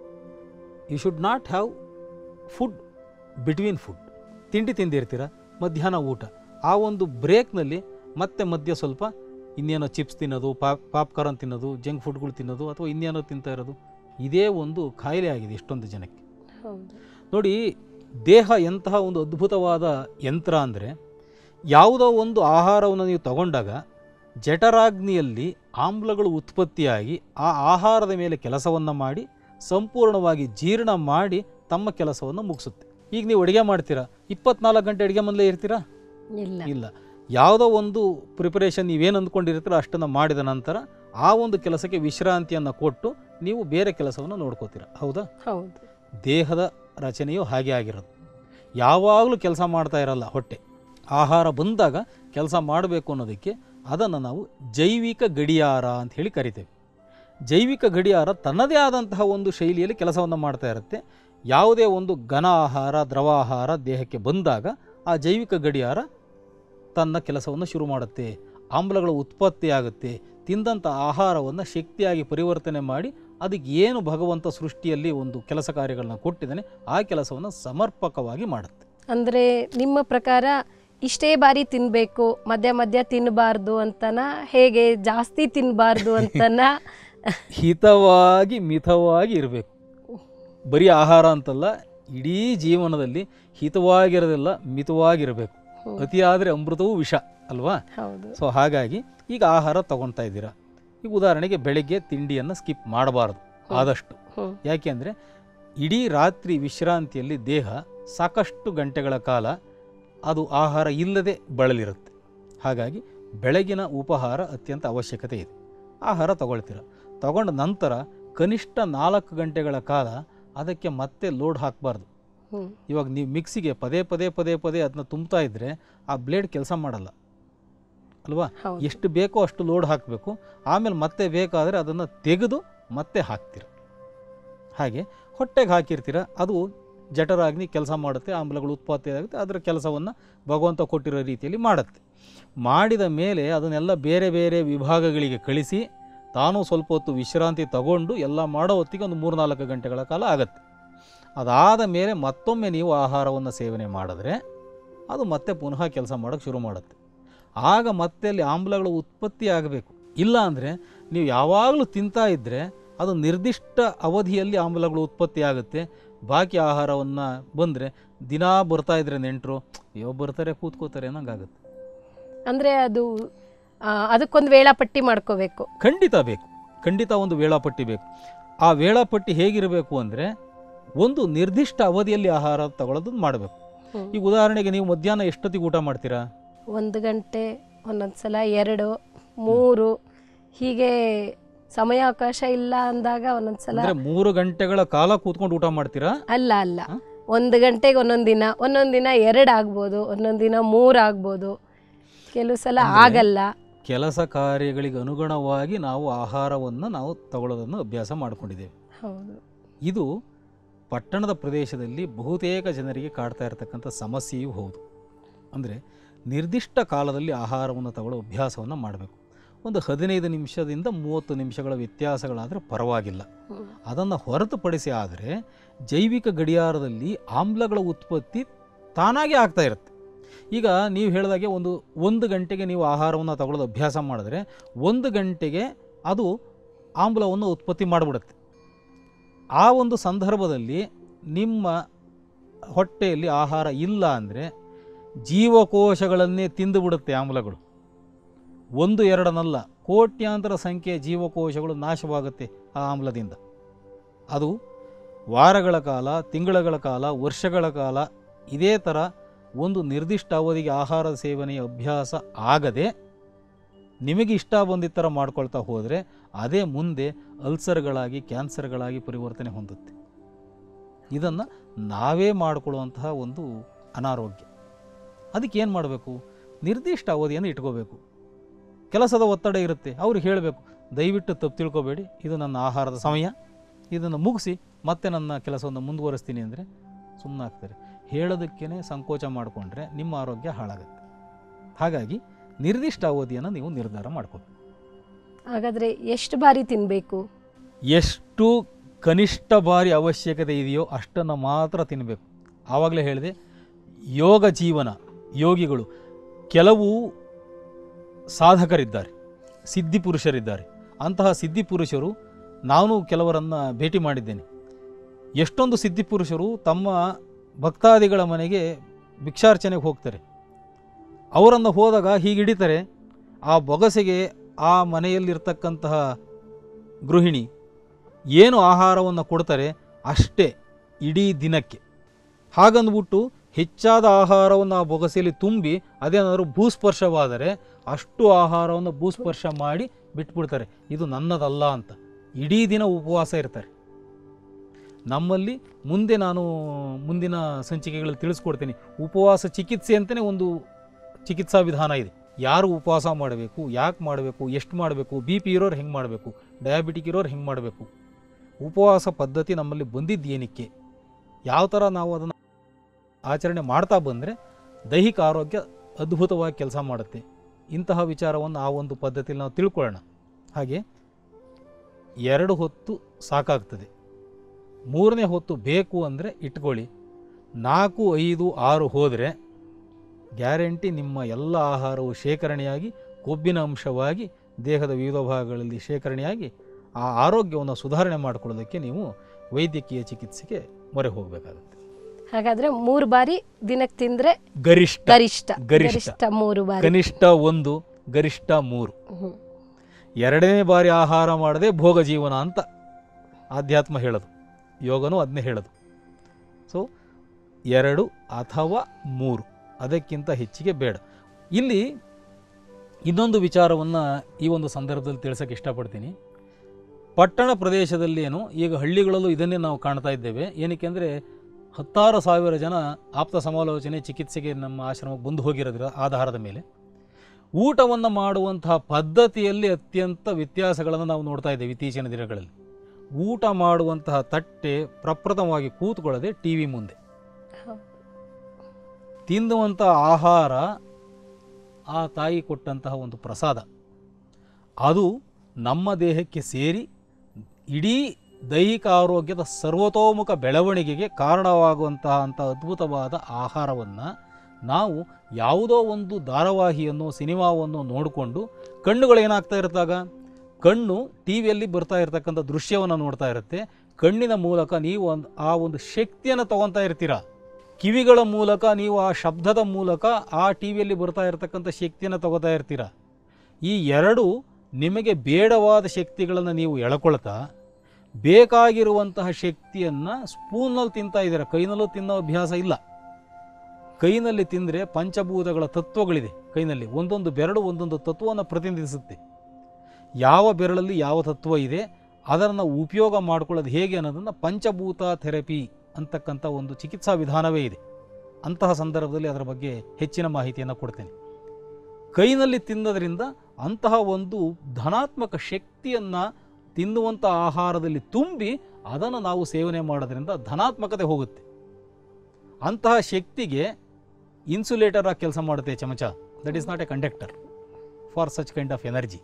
you should not have food between food ತಿಂಡಿ ತಿಂದಿರ್ತೀರ ಮಧ್ಯಾಹ್ನ ಊಟ ಆ ಒಂದು ಬ್ರೇಕ್ನಲ್ಲಿ ಮತ್ತೆ ಮಧ್ಯ ಸ್ವಲ್ಪ ಇನ್ನೇನೋ ಚಿಪ್ಸ್ ತಿನ್ನೋದು ಪಾಪ್ ಪಾಪ್ಕಾರ್ನ್ ತಿನ್ನೋದು ಜಂಕ್ ಫುಡ್ಗಳು ತಿನ್ನೋದು ಅಥವಾ ಇನ್ನೇನೋ ತಿಂತಾ ಇರೋದು ಇದೇ ಒಂದು ಕಾಯಿಲೆ ಆಗಿದೆ ಎಷ್ಟೊಂದು ಜನಕ್ಕೆ
ಹೌದು
ನೋಡಿ ದೇಹ ಎಂತಹ ಒಂದು ಅದ್ಭುತವಾದ ಯಂತ್ರ ಅಂದರೆ ಯಾವುದೋ ಒಂದು ಆಹಾರವನ್ನು ನೀವು ತಗೊಂಡಾಗ ಜಠರಾಗ್ನಿಯಲ್ಲಿ ಆಮ್ಲಗಳು ಉತ್ಪತ್ತಿಯಾಗಿ ಆ ಆಹಾರದ ಮೇಲೆ ಕೆಲಸವನ್ನು ಮಾಡಿ ಸಂಪೂರ್ಣವಾಗಿ ಜೀರ್ಣ ಮಾಡಿ ತಮ್ಮ ಕೆಲಸವನ್ನು ಮುಗಿಸುತ್ತೆ ಈಗ ನೀವು ಅಡುಗೆ ಮಾಡ್ತೀರಾ ಇಪ್ಪತ್ನಾಲ್ಕು ಗಂಟೆ ಅಡುಗೆ ಮನೇಲೇ ಇರ್ತೀರಾ
ಇಲ್ಲ
ಇಲ್ಲ ಯಾವುದೋ ಒಂದು ಪ್ರಿಪರೇಷನ್ ನೀವೇನು ಅಂದ್ಕೊಂಡಿರ್ತೀರೋ ಅಷ್ಟನ್ನು ಮಾಡಿದ ನಂತರ ಆ ಒಂದು ಕೆಲಸಕ್ಕೆ ವಿಶ್ರಾಂತಿಯನ್ನು ಕೊಟ್ಟು ನೀವು ಬೇರೆ ಕೆಲಸವನ್ನು ನೋಡ್ಕೋತೀರ ಹೌದಾ
ಹೌದು
ದೇಹದ ರಚನೆಯು ಹಾಗೆ ಆಗಿರೋದು ಯಾವಾಗಲೂ ಕೆಲಸ ಮಾಡ್ತಾ ಇರಲ್ಲ ಹೊಟ್ಟೆ ಆಹಾರ ಬಂದಾಗ ಕೆಲಸ ಮಾಡಬೇಕು ಅನ್ನೋದಕ್ಕೆ ಅದನ್ನು ನಾವು ಜೈವಿಕ ಗಡಿಯಾರ ಅಂತ ಹೇಳಿ ಕರಿತೇವೆ ಜೈವಿಕ ಗಡಿಯಾರ ತನ್ನದೇ ಆದಂತಹ ಒಂದು ಶೈಲಿಯಲ್ಲಿ ಕೆಲಸವನ್ನು ಮಾಡ್ತಾ ಇರುತ್ತೆ ಯಾವುದೇ ಒಂದು ಘನ ಆಹಾರ ದ್ರವ ಆಹಾರ ದೇಹಕ್ಕೆ ಬಂದಾಗ ಆ ಜೈವಿಕ ಗಡಿಯಾರ ತನ್ನ ಕೆಲಸವನ್ನು ಶುರು ಮಾಡುತ್ತೆ ಆಮ್ಲಗಳ ಉತ್ಪತ್ತಿ ಆಗುತ್ತೆ ತಿಂದಂಥ ಆಹಾರವನ್ನು ಶಕ್ತಿಯಾಗಿ ಪರಿವರ್ತನೆ ಮಾಡಿ ಅದಕ್ಕೆ ಏನು ಭಗವಂತ ಸೃಷ್ಟಿಯಲ್ಲಿ ಒಂದು ಕೆಲಸ ಕಾರ್ಯಗಳನ್ನ ಕೊಟ್ಟಿದ್ದಾನೆ ಆ ಕೆಲಸವನ್ನು ಸಮರ್ಪಕವಾಗಿ ಮಾಡುತ್ತೆ
ಅಂದ್ರೆ ನಿಮ್ಮ ಪ್ರಕಾರ ಇಷ್ಟೇ ಬಾರಿ ತಿನ್ಬೇಕು ಮಧ್ಯ ಮಧ್ಯ ತಿನ್ನಬಾರ್ದು ಅಂತನ ಹೇಗೆ ಜಾಸ್ತಿ ತಿನ್ನಬಾರ್ದು ಅಂತನ
ಹಿತವಾಗಿ ಮಿತವಾಗಿ ಇರಬೇಕು ಬರೀ ಆಹಾರ ಅಂತಲ್ಲ ಇಡೀ ಜೀವನದಲ್ಲಿ ಹಿತವಾಗಿರೋದಿಲ್ಲ ಮಿತವಾಗಿರಬೇಕು
ಹ್ಮ್.
ಅತಿಯಾದರೆ ಅಮೃತವೂ ವಿಷ ಅಲ್ವಾ
ಹೌದು
ಸೊ ಹಾಗಾಗಿ ಈಗ ಆಹಾರ ತಗೊಳ್ತಾ ಇದ್ದೀರಾ ಈಗ ಉದಾಹರಣೆಗೆ ಬೆಳಗ್ಗೆ ತಿಂಡಿಯನ್ನು ಸ್ಕಿಪ್ ಮಾಡಬಾರ್ದು ಆದಷ್ಟು
ಹ್ಮ್.
ಯಾಕೆಂದರೆ ಇಡೀ ರಾತ್ರಿ ವಿಶ್ರಾಂತಿಯಲ್ಲಿ ದೇಹ ಸಾಕಷ್ಟು ಗಂಟೆಗಳ ಕಾಲ ಅದು ಆಹಾರ ಇಲ್ಲದೆ ಬಳಲಿರುತ್ತೆ ಹಾಗಾಗಿ ಬೆಳಗಿನ ಉಪಹಾರ ಅತ್ಯಂತ ಅವಶ್ಯಕತೆ ಇದೆ ಆಹಾರ ತಗೊಳ್ತೀರ ತಗೊಂಡ ನಂತರ ಕನಿಷ್ಠ ನಾಲ್ಕು ಗಂಟೆಗಳ ಕಾಲ ಅದಕ್ಕೆ ಮತ್ತೆ ಲೋಡ್ ಹಾಕಬಾರ್ದು
ಹ್ಮ್
ಇವಾಗ ನೀವು ಮಿಕ್ಸಿಗೆ ಪದೇ ಪದೇ ಪದೇ ಪದೇ ಅದನ್ನ ತುಂಬ್ತಾ ಇದ್ದರೆ ಆ ಬ್ಲೇಡ್ ಕೆಲಸ ಮಾಡಲ್ಲ ಅಲ್ವಾ
ಹೌದು
ಎಷ್ಟು ಬೇಕೋ ಅಷ್ಟು ಲೋಡ್ ಹಾಕಬೇಕು ಆಮೇಲೆ ಮತ್ತೆ ಬೇಕಾದರೆ ಅದನ್ನು ತೆಗೆದು ಮತ್ತೆ ಹಾಕ್ತೀರ ಹಾಗೆ ಹೊಟ್ಟೆಗೆ ಹಾಕಿರ್ತೀರ ಅದು ಜಠರಾಗ್ನಿ ಕೆಲಸ ಮಾಡುತ್ತೆ ಆಮ್ಲಗಳು ಉತ್ಪತ್ತಿ ಆಗುತ್ತೆ ಅದರ ಕೆಲಸವನ್ನು ಭಗವಂತ ಕೊಟ್ಟಿರೋ ರೀತಿಯಲ್ಲಿ ಮಾಡುತ್ತೆ ಮಾಡಿದ ಮೇಲೆ ಅದನ್ನೆಲ್ಲ ಬೇರೆ ಬೇರೆ ವಿಭಾಗಗಳಿಗೆ ಕಳಿಸಿ ತಾನು ಸ್ವಲ್ಪ ಹೊತ್ತು ವಿಶ್ರಾಂತಿ ತಗೊಂಡು ಎಲ್ಲ ಮಾಡೋ ಹೊತ್ತಿಗೆ ಒಂದು ಮೂರ್ನಾಲ್ಕು ಗಂಟೆಗಳ ಕಾಲ ಆಗತ್ತೆ ಅದಾದ ಮೇಲೆ ಮತ್ತೊಮ್ಮೆ ನೀವು ಆಹಾರವನ್ನು ಸೇವನೆ ಮಾಡಿದ್ರೆ ಅದು ಮತ್ತೆ ಪುನಃ ಕೆಲಸ ಮಾಡೋಕ್ಕೆ ಶುರು ಮಾಡುತ್ತೆ ಆಗ ಮತ್ತೆ ಅಲ್ಲಿ ಆಮ್ಲಗಳು ಉತ್ಪತ್ತಿ ಆಗಬೇಕು ಇಲ್ಲ ಅಂದರೆ ನೀವು ಯಾವಾಗಲೂ ತಿಂತಾ ಇದ್ದರೆ ಅದು ನಿರ್ದಿಷ್ಟ ಅವಧಿಯಲ್ಲಿ ಆಮ್ಲಗಳು ಉತ್ಪತ್ತಿ ಆಗುತ್ತೆ ಬಾಕಿ ಆಹಾರವನ್ನು ಬಂದರೆ ದಿನಾ ಬರ್ತಾ ಇದ್ರೆ ನೆಂಟರು ಅಯ್ಯೋ ಬರ್ತಾರೆ ಕೂತ್ಕೋತಾರೆ ಅನ್ನಂಗಾಗುತ್ತೆ
ಅಂದ್ರೆ ಅದು ಆ, ಅದಕ್ಕೊಂದು ವೇಳಾಪಟ್ಟಿ ಮಾಡ್ಕೋಬೇಕು
ಖಂಡಿತ ಬೇಕು ಖಂಡಿತ ಒಂದು ವೇಳಾಪಟ್ಟಿ ಬೇಕು ಆ ವೇಳಾಪಟ್ಟಿ ಹೇಗಿರಬೇಕು ಅಂದರೆ ಒಂದು ನಿರ್ದಿಷ್ಟ ಅವಧಿಯಲ್ಲಿ ಆಹಾರ ತಗೊಳ್ಳೋದನ್ನು ಮಾಡಬೇಕು
ಹ್ಮ್.
ಈಗ ಉದಾಹರಣೆಗೆ ನೀವು ಮಧ್ಯಾಹ್ನ ಎಷ್ಟೊತ್ತಿಗೆ ಊಟ ಮಾಡ್ತೀರಾ
ಒಂದು ಗಂಟೆ ಒಂದೊಂದ್ಸಲ ಎರಡು ಮೂರು ಹೀಗೆ ಸಮಯಾವಕಾಶ ಇಲ್ಲ ಅಂದಾಗ ಒಂದೊಂದ್ಸಲ
ಅಂದರೆ ಮೂರು ಗಂಟೆಗಳ ಕಾಲ ಕೂತ್ಕೊಂಡು ಊಟ ಮಾಡ್ತೀರಾ
ಅಲ್ಲ ಅಲ್ಲ
ಹ?
ಒಂದು ಗಂಟೆಗೆ ಒಂದೊಂದು ದಿನ ಒಂದೊಂದು ದಿನ ಎರಡು ಆಗ್ಬೋದು ಒಂದೊಂದು ದಿನ ಮೂರು ಆಗ್ಬೋದು ಕೆಲವು ಸಲ
ಅಂದ್ರೆ-
ಆಗಲ್ಲ
ಕೆಲಸ ಕಾರ್ಯಗಳಿಗೆ ಅನುಗುಣವಾಗಿ ನಾವು ಆಹಾರವನ್ನು ನಾವು ತಗೊಳ್ಳೋದನ್ನು ಅಭ್ಯಾಸ ಮಾಡಿಕೊಂಡಿದ್ದೇವೆ
ಹೌದು
ಇದು ಪಟ್ಟಣದ ಪ್ರದೇಶದಲ್ಲಿ ಬಹುತೇಕ ಜನರಿಗೆ ಕಾಡ್ತಾ ಇರತಕ್ಕಂಥ ಸಮಸ್ಯೆಯೂ ಹೌದು ಅಂದರೆ ನಿರ್ದಿಷ್ಟ ಕಾಲದಲ್ಲಿ ಆಹಾರವನ್ನು ತಗೊಳ್ಳೋ ಅಭ್ಯಾಸವನ್ನು ಮಾಡಬೇಕು ಒಂದು ಹದಿನೈದು ನಿಮಿಷದಿಂದ ಮೂವತ್ತು ನಿಮಿಷಗಳ ವ್ಯತ್ಯಾಸಗಳಾದರೆ ಪರವಾಗಿಲ್ಲ
ಹ್ಮ್.
ಅದನ್ನು ಹೊರತುಪಡಿಸಿ ಆದರೆ ಜೈವಿಕ ಗಡಿಯಾರದಲ್ಲಿ ಆಮ್ಲಗಳ ಉತ್ಪತ್ತಿ ತಾನಾಗೇ ಆಗ್ತಾ ಇರುತ್ತೆ ಈಗ ನೀವು ಹೇಳಿದಾಗೆ ಒಂದು ಒಂದು ಗಂಟೆಗೆ ನೀವು ಆಹಾರವನ್ನು ತಗೊಳ್ಳೋದು ಅಭ್ಯಾಸ ಮಾಡಿದ್ರೆ ಒಂದು ಗಂಟೆಗೆ ಅದು ಆಮ್ಲವನ್ನು ಉತ್ಪತ್ತಿ ಮಾಡಿಬಿಡುತ್ತೆ ಆ ಒಂದು ಸಂದರ್ಭದಲ್ಲಿ ನಿಮ್ಮ ಹೊಟ್ಟೆಯಲ್ಲಿ ಆಹಾರ ಇಲ್ಲ ಅಂದರೆ ಜೀವಕೋಶಗಳನ್ನೇ ತಿಂದುಬಿಡುತ್ತೆ ಆಮ್ಲಗಳು ಒಂದು ಎರಡನಲ್ಲ ಕೋಟ್ಯಾಂತರ ಸಂಖ್ಯೆಯ ಜೀವಕೋಶಗಳು ನಾಶವಾಗುತ್ತೆ ಆ ಆಮ್ಲದಿಂದ ಅದು ವಾರಗಳ ಕಾಲ ತಿಂಗಳುಗಳ ಕಾಲ ವರ್ಷಗಳ ಕಾಲ ಇದೇ ಥರ ಒಂದು ನಿರ್ದಿಷ್ಟ ಅವಧಿಗೆ ಆಹಾರ ಸೇವನೆಯ ಅಭ್ಯಾಸ ಆಗದೆ ನಿಮಗೆ ಇಷ್ಟ ಬಂದಿದ್ದ ಥರ ಮಾಡ್ಕೊಳ್ತಾ ಹೋದರೆ ಅದೇ ಮುಂದೆ ಅಲ್ಸರ್ಗಳಾಗಿ ಕ್ಯಾನ್ಸರ್ಗಳಾಗಿ ಪರಿವರ್ತನೆ ಹೊಂದುತ್ತೆ ಇದನ್ನು ನಾವೇ ಮಾಡಿಕೊಳ್ಳುವಂತಹ ಒಂದು ಅನಾರೋಗ್ಯ ಅದಕ್ಕೆ ಏನು ಮಾಡಬೇಕು ನಿರ್ದಿಷ್ಟ ಅವಧಿಯನ್ನು ಇಟ್ಕೋಬೇಕು ಕೆಲಸದ ಒತ್ತಡ ಇರುತ್ತೆ ಅವ್ರಿಗೆ ಹೇಳಬೇಕು ದಯವಿಟ್ಟು ತಪ್ಪು ತಿಳ್ಕೊಬೇಡಿ ಇದು ನನ್ನ ಆಹಾರದ ಸಮಯ ಇದನ್ನು ಮುಗಿಸಿ ಮತ್ತೆ ನನ್ನ ಕೆಲಸವನ್ನು ಮುಂದುವರಿಸ್ತೀನಿ ಅಂದರೆ ಸುಮ್ಮನಾಗ್ತಾರೆ ಹೇಳೋದಕ್ಕೇ ಸಂಕೋಚ ಮಾಡಿಕೊಂಡ್ರೆ ನಿಮ್ಮ ಆರೋಗ್ಯ ಹಾಳಾಗುತ್ತೆ ಹಾಗಾಗಿ ನಿರ್ದಿಷ್ಟ ಅವಧಿಯನ್ನು ನೀವು ನಿರ್ಧಾರ ಮಾಡ್ಕೋಬೇಕು
ಹಾಗಾದ್ರೆ ಎಷ್ಟು ಬಾರಿ ತಿನ್ನಬೇಕು
ಎಷ್ಟು ಕನಿಷ್ಠ ಬಾರಿ ಅವಶ್ಯಕತೆ ಇದೆಯೋ ಅಷ್ಟನ್ನು ಮಾತ್ರ ತಿನ್ನಬೇಕು ಆವಾಗಲೇ ಹೇಳಿದೆ ಯೋಗ ಜೀವನ ಯೋಗಿಗಳು ಕೆಲವು ಸಾಧಕರಿದ್ದಾರೆ ಸಿದ್ಧಿ ಪುರುಷರಿದ್ದಾರೆ ಅಂತಹ ಸಿದ್ಧಿ ಪುರುಷರು ನಾನು ಕೆಲವರನ್ನು ಭೇಟಿ ಮಾಡಿದ್ದೇನೆ ಎಷ್ಟೊಂದು ಸಿದ್ಧಿ ಪುರುಷರು ತಮ್ಮ ಭಕ್ತಾದಿಗಳ ಮನೆಗೆ ಭಿಕ್ಷಾರ್ಚನೆಗೆ ಹೋಗ್ತಾರೆ ಅವರನ್ನು ಹೋದಾಗ ಹೀಗೆ ಹಿಡಿತಾರೆ ಆ ಬೊಗಸೆಗೆ ಆ ಮನೆಯಲ್ಲಿರ್ತಕ್ಕಂತಹ ಗೃಹಿಣಿ ಏನು ಆಹಾರವನ್ನು ಕೊಡ್ತಾರೆ ಅಷ್ಟೇ ಇಡೀ ದಿನಕ್ಕೆ ಹಾಗಂದ್ಬಿಟ್ಟು ಹೆಚ್ಚಾದ ಆಹಾರವನ್ನು ಆ ಬೊಗಸೆಯಲ್ಲಿ ತುಂಬಿ ಅದೇನಾದರೂ ಭೂಸ್ಪರ್ಶವಾದರೆ ಅಷ್ಟು ಆಹಾರವನ್ನು ಭೂಸ್ಪರ್ಶ ಮಾಡಿ ಬಿಟ್ಬಿಡ್ತಾರೆ ಇದು ನನ್ನದಲ್ಲ ಅಂತ ಇಡೀ ದಿನ ಉಪವಾಸ ಇರ್ತಾರೆ ನಮ್ಮಲ್ಲಿ ಮುಂದೆ ನಾನು ಮುಂದಿನ ಸಂಚಿಕೆಗಳಲ್ಲಿ ತಿಳಿಸ್ಕೊಡ್ತೀನಿ ಉಪವಾಸ ಚಿಕಿತ್ಸೆ ಅಂತಲೇ ಒಂದು ಚಿಕಿತ್ಸಾ ವಿಧಾನ ಇದೆ ಯಾರು ಉಪವಾಸ ಮಾಡಬೇಕು ಯಾಕೆ ಮಾಡಬೇಕು ಎಷ್ಟು ಮಾಡಬೇಕು ಬಿ ಪಿ ಇರೋರು ಹೆಂಗೆ ಮಾಡಬೇಕು ಡಯಾಬಿಟಿಕ್ ಇರೋರು ಹೆಂಗೆ ಮಾಡಬೇಕು ಉಪವಾಸ ಪದ್ಧತಿ ನಮ್ಮಲ್ಲಿ ಬಂದಿದ್ದು ಏನಕ್ಕೆ ಯಾವ ಥರ ನಾವು ಅದನ್ನು ಆಚರಣೆ ಮಾಡ್ತಾ ಬಂದರೆ ದೈಹಿಕ ಆರೋಗ್ಯ ಅದ್ಭುತವಾಗಿ ಕೆಲಸ ಮಾಡುತ್ತೆ ಇಂತಹ ವಿಚಾರವನ್ನು ಆ ಒಂದು ಪದ್ಧತಿಯಲ್ಲಿ ನಾವು ತಿಳ್ಕೊಳ್ಳೋಣ ಹಾಗೆ ಎರಡು ಹೊತ್ತು ಸಾಕಾಗ್ತದೆ ಮೂರನೇ ಹೊತ್ತು ಬೇಕು ಅಂದರೆ ಇಟ್ಕೊಳ್ಳಿ ನಾಲ್ಕು ಐದು ಆರು ಹೋದರೆ ಗ್ಯಾರಂಟಿ ನಿಮ್ಮ ಎಲ್ಲ ಆಹಾರವು ಶೇಖರಣೆಯಾಗಿ ಕೊಬ್ಬಿನ ಅಂಶವಾಗಿ ದೇಹದ ವಿವಿಧ ಭಾಗಗಳಲ್ಲಿ ಶೇಖರಣೆಯಾಗಿ ಆ ಆರೋಗ್ಯವನ್ನು ಸುಧಾರಣೆ ಮಾಡಿಕೊಳ್ಳೋದಕ್ಕೆ ನೀವು ವೈದ್ಯಕೀಯ ಚಿಕಿತ್ಸೆಗೆ ಮೊರೆ ಹೋಗಬೇಕಾಗುತ್ತೆ
ಹಾಗಾದ್ರೆ ಮೂರು ಬಾರಿ ದಿನಕ್ಕೆ ತಿಂದ್ರೆ
ಗರಿಷ್ಠ
ಗರಿಷ್ಠ
ಗರಿಷ್ಠ.
ಗರಿಷ್ಠ ಮೂರು ಬಾರಿ
ಕನಿಷ್ಠ ಒಂದು ಗರಿಷ್ಠ ಮೂರು
ಹ್ಮ್.
ಎರಡನೇ ಬಾರಿ ಆಹಾರ ಮಾಡದೆ ಭೋಗ ಜೀವನ ಅಂತ ಆಧ್ಯಾತ್ಮ ಹೇಳೋದು ಯೋಗನೂ ಅದನ್ನೇ ಹೇಳೋದು ಸೊ ಎರಡು ಅಥವಾ ಮೂರು ಅದಕ್ಕಿಂತ ಹೆಚ್ಚಿಗೆ ಬೇಡ ಇಲ್ಲಿ ಇನ್ನೊಂದು ವಿಚಾರವನ್ನು ಈ ಒಂದು ಸಂದರ್ಭದಲ್ಲಿ ತಿಳಿಸೋಕೆ ಇಷ್ಟಪಡ್ತೀನಿ ಪಟ್ಟಣ ಪ್ರದೇಶದಲ್ಲಿ ಏನು ಈಗ ಹಳ್ಳಿಗಳಲ್ಲೂ ಇದನ್ನೇ ನಾವು ಕಾಣ್ತಾ ಇದ್ದೇವೆ ಏನಕ್ಕೆ ಅಂದರೆ ಹತ್ತಾರು ಸಾವಿರ ಜನ ಆಪ್ತ ಸಮಾಲೋಚನೆ ಚಿಕಿತ್ಸೆಗೆ ನಮ್ಮ ಆಶ್ರಮಕ್ಕೆ ಬಂದು ಹೋಗಿರೋದ್ರ ಆಧಾರದ ಮೇಲೆ ಊಟವನ್ನು ಮಾಡುವಂತಹ ಪದ್ಧತಿಯಲ್ಲಿ ಅತ್ಯಂತ ವ್ಯತ್ಯಾಸಗಳನ್ನು ನಾವು ನೋಡ್ತಾ ಇದ್ದೇವೆ ಇತ್ತೀಚಿನ ದಿನಗಳಲ್ಲಿ ಊಟ ಮಾಡುವಂತಹ ತಟ್ಟೆ ಪ್ರಪ್ರಥಮವಾಗಿ ಕೂತ್ಕೊಳ್ಳದೆ ಟಿ ವಿ ಮುಂದೆ
ಹೌದು.
ತಿನ್ನುವಂಥ ಆಹಾರ ಆ ತಾಯಿ ಕೊಟ್ಟಂತಹ ಒಂದು ಪ್ರಸಾದ ಅದು ನಮ್ಮ ದೇಹಕ್ಕೆ ಸೇರಿ ಇಡೀ ದೈಹಿಕ ಆರೋಗ್ಯದ ಸರ್ವತೋಮುಖ ಬೆಳವಣಿಗೆಗೆ ಕಾರಣವಾಗುವಂತಹ ಅಂಥ ಅದ್ಭುತವಾದ ಆಹಾರವನ್ನು ನಾವು ಯಾವುದೋ ಒಂದು ಧಾರಾವಾಹಿಯನ್ನು ಸಿನಿಮಾವನ್ನು ನೋಡಿಕೊಂಡು ಕಣ್ಣುಗಳು ಏನಾಗ್ತಾ ಇರುತ್ತಾಗ ಕಣ್ಣು ಟಿ ವಿಯಲ್ಲಿ ಬರ್ತಾ ಇರತಕ್ಕಂಥ ದೃಶ್ಯವನ್ನು ನೋಡ್ತಾ ಇರುತ್ತೆ ಕಣ್ಣಿನ ಮೂಲಕ ನೀವು ಒಂದು ಆ ಒಂದು ಶಕ್ತಿಯನ್ನು ತಗೊತಾ ಇರ್ತೀರ ಕಿವಿಗಳ ಮೂಲಕ ನೀವು ಆ ಶಬ್ದದ ಮೂಲಕ ಆ ಟಿ ವಿಯಲ್ಲಿ ಬರ್ತಾ ಇರತಕ್ಕಂಥ ಶಕ್ತಿಯನ್ನು ತಗೋತಾ ಇರ್ತೀರ ಈ ಎರಡು ನಿಮಗೆ ಬೇಡವಾದ ಶಕ್ತಿಗಳನ್ನು ನೀವು ಎಳ್ಕೊಳ್ತಾ ಬೇಕಾಗಿರುವಂತಹ ಶಕ್ತಿಯನ್ನು ಸ್ಪೂನಲ್ಲಿ ತಿಂತಾ ಇದ್ದೀರ ಕೈನಲ್ಲೂ ತಿನ್ನೋ ಅಭ್ಯಾಸ ಇಲ್ಲ ಕೈನಲ್ಲಿ ತಿಂದರೆ ಪಂಚಭೂತಗಳ ತತ್ವಗಳಿದೆ ಕೈನಲ್ಲಿ ಒಂದೊಂದು ಬೆರಳು ಒಂದೊಂದು ತತ್ವವನ್ನು ಪ್ರತಿನಿಧಿಸುತ್ತೆ ಯಾವ ಬೆರಳಲ್ಲಿ ಯಾವ ತತ್ವ ಇದೆ ಅದನ್ನು ಉಪಯೋಗ ಮಾಡ್ಕೊಳ್ಳೋದು ಹೇಗೆ ಅನ್ನೋದನ್ನು ಪಂಚಭೂತ ಥೆರಪಿ ಅಂತಕ್ಕಂಥ ಒಂದು ಚಿಕಿತ್ಸಾ ವಿಧಾನವೇ ಇದೆ ಅಂತಹ ಸಂದರ್ಭದಲ್ಲಿ ಅದರ ಬಗ್ಗೆ ಹೆಚ್ಚಿನ ಮಾಹಿತಿಯನ್ನು ಕೊಡ್ತೇನೆ ಕೈನಲ್ಲಿ ತಿನ್ನೋದ್ರಿಂದ ಅಂತಹ ಒಂದು ಧನಾತ್ಮಕ ಶಕ್ತಿಯನ್ನು ತಿನ್ನುವಂಥ ಆಹಾರದಲ್ಲಿ ತುಂಬಿ ಅದನ್ನು ನಾವು ಸೇವನೆ ಮಾಡೋದ್ರಿಂದ ಧನಾತ್ಮಕತೆ ಹೋಗುತ್ತೆ ಅಂತಹ ಶಕ್ತಿಗೆ ಇನ್ಸುಲೇಟರ್ ಆಗಿ ಕೆಲಸ ಮಾಡುತ್ತೆ ಚಮಚ that is not a conductor for such kind of energy